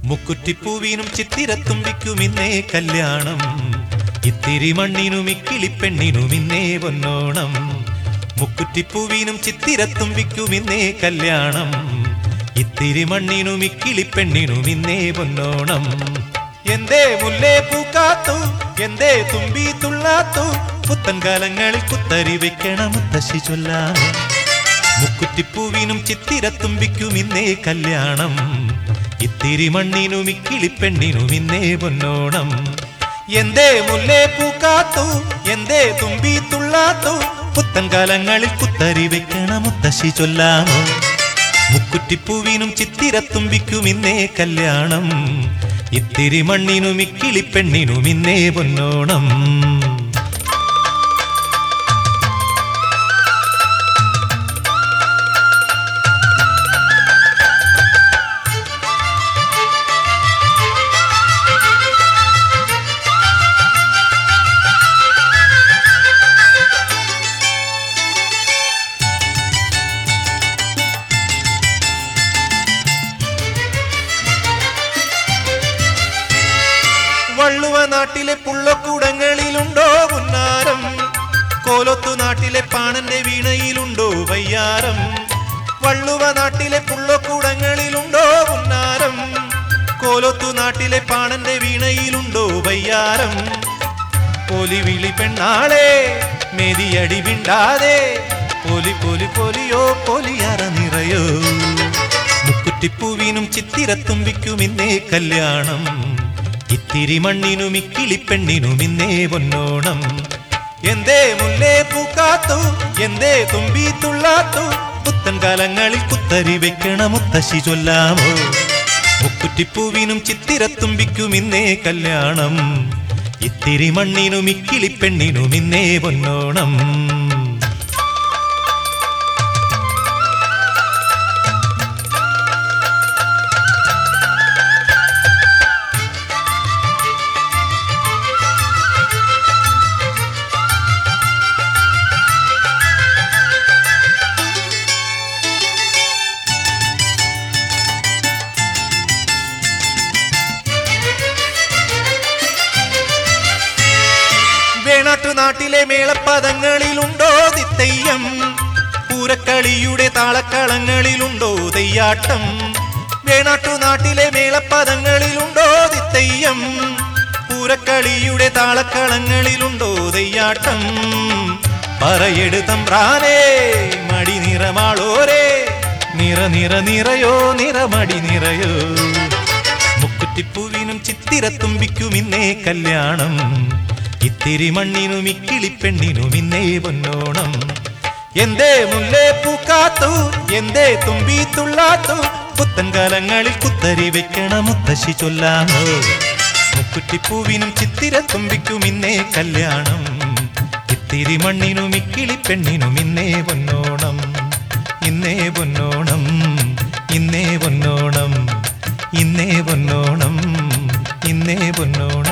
മുക്കുറ്റിപ്പൂവിനും ചിത്തിരത്തുമ്പിക്കും ഇന്നേ കല്യാണം ഇത്തിരി മണ്ണിനും ഇക്കിളിപ്പെണ്ണിനും ഇന്നേ പൊന്നോണം മുക്കുറ്റിപ്പൂവിനും ചിത്തിരത്തുമ്പിക്കും ഇന്നേ കല്യാണം ഇത്തിരി മണ്ണിനും ഇക്കിളിപ്പെണ്ണിനും ഇന്നേ പൊന്നോണം എന്തേ മുല്ലേ പൂക്കാത്തു എന്തേ തുമ്പി തുള്ളാത്തു പുത്തൻ കാലങ്ങളിൽ കുത്തരി വെക്കണം മുത്തശ്ശി ചൊല്ലാം മുക്കുറ്റിപ്പൂവിനും ചിത്തിരത്തുമ്പിക്കും ഇന്നേ കല്യാണം ഇത്തിരി മണ്ണിനും ഇക്കിളിപ്പെണ്ണിനും ഇന്നേ പൊന്നോണം എന്തേ മുല്ലേ പൂക്കാത്തു എന്തേ തുമ്പി തുള്ളാത്തു പുത്തൻ കാലങ്ങളിൽ കുത്തരി വെക്കണം മുത്തശ്ശി ചൊല്ലാമോ മുക്കുറ്റിപ്പൂവിനും ചിത്തിരത്തുമ്പിക്കും ഇന്നേ കല്യാണം ഇത്തിരി മണ്ണിനും ഇക്കിളിപ്പെണ്ണിനും ഇന്നേ പൊന്നോണം വള്ളുവ നാട്ടിലെ പുള്ളക്കൂടങ്ങളിലുണ്ടോ പുന്നാരം കോലത്തു നാട്ടിലെ പാണന്റെ വീണയിലുണ്ടോ വയ്യാരം വള്ളുവ നാട്ടിലെ പുള്ളക്കൂടങ്ങളിലുണ്ടോ പുന്നാരം കോലത്തു നാട്ടിലെ പാണന്റെ വീണയിലുണ്ടോ വയ്യാരം പോലി വിളി പെണ്ണാളെ മെതിയടി വിണ്ടാതെ പോലി പോലി പോലിയോ പോലിയറ നിറയോ മുക്കുറ്റിപ്പൂവിനും ചിത്തിരത്തുമ്പിക്കും ഇന്നേ കല്യാണം ഇത്തിരി മണ്ണിനും ഇക്കിളിപ്പെണ്ണിനും ഇന്നേ പൊന്നോണം എന്തേ മുല്ലേ പൂക്കാത്തു എന്തേ തുമ്പി തുള്ളാത്തു പുത്തൻ കാലങ്ങളിൽ കുത്തരി വെക്കണ മുത്തശ്ശി ചൊല്ലാമോ മുക്കുറ്റിപ്പൂവിനും ചിത്തിരത്തുമ്പിക്കും ഇന്നേ കല്യാണം ഇത്തിരി മണ്ണിനും ഇക്കിളിപ്പെണ്ണിനും ഇന്നേ പൊന്നോണം വേണാട്ടു നാട്ടിലെ മേളപ്പദങ്ങളിലുണ്ടോ തിത്തയ്യം പൂരക്കളിയുടെ താളക്കളങ്ങളിലുണ്ടോ തെയ്യാട്ടം വേണാട്ടു നാട്ടിലെ മേളപ്പദങ്ങളിലുണ്ടോ തിത്തയ്യം പൂരക്കളിയുടെ താളക്കളങ്ങളിലുണ്ടോ തെയ്യാട്ടം പറയെടുത്തമ്പ്രാനേ മടി നിറമാളോരേ നിറ നിറ നിറയോ നിറമടി നിറയോ മുക്കുറ്റിപ്പൂവിനും ചിത്തിരത്തുമ്പിക്കും ഇന്നേ കല്യാണം ഇത്തിരി മണ്ണിനും ഇക്കിളിപ്പെണ്ണിനും ഇന്നേ പൊന്നോണം എന്തേ മുല്ലേ പൂക്കാത്തു എന്തേ തുമ്പി തുള്ളാത്തു പുത്തൻ കാലങ്ങളിൽ കുത്തരി വെക്കണ മുത്തശ്ശി ചൊല്ലാമോ മുക്കുറ്റിപ്പൂവിനും ചിത്തിരത്തുമ്പിക്കും ഇന്നേ കല്യാണം ഇത്തിരി മണ്ണിനും ഇക്കിളിപ്പെണ്ണിനും ഇന്നേ പൊന്നോണം ഇന്നേ പൊന്നോണം ഇന്നേ പൊന്നോണം ഇന്നേ പൊന്നോണം ഇന്നേ പൊന്നോണം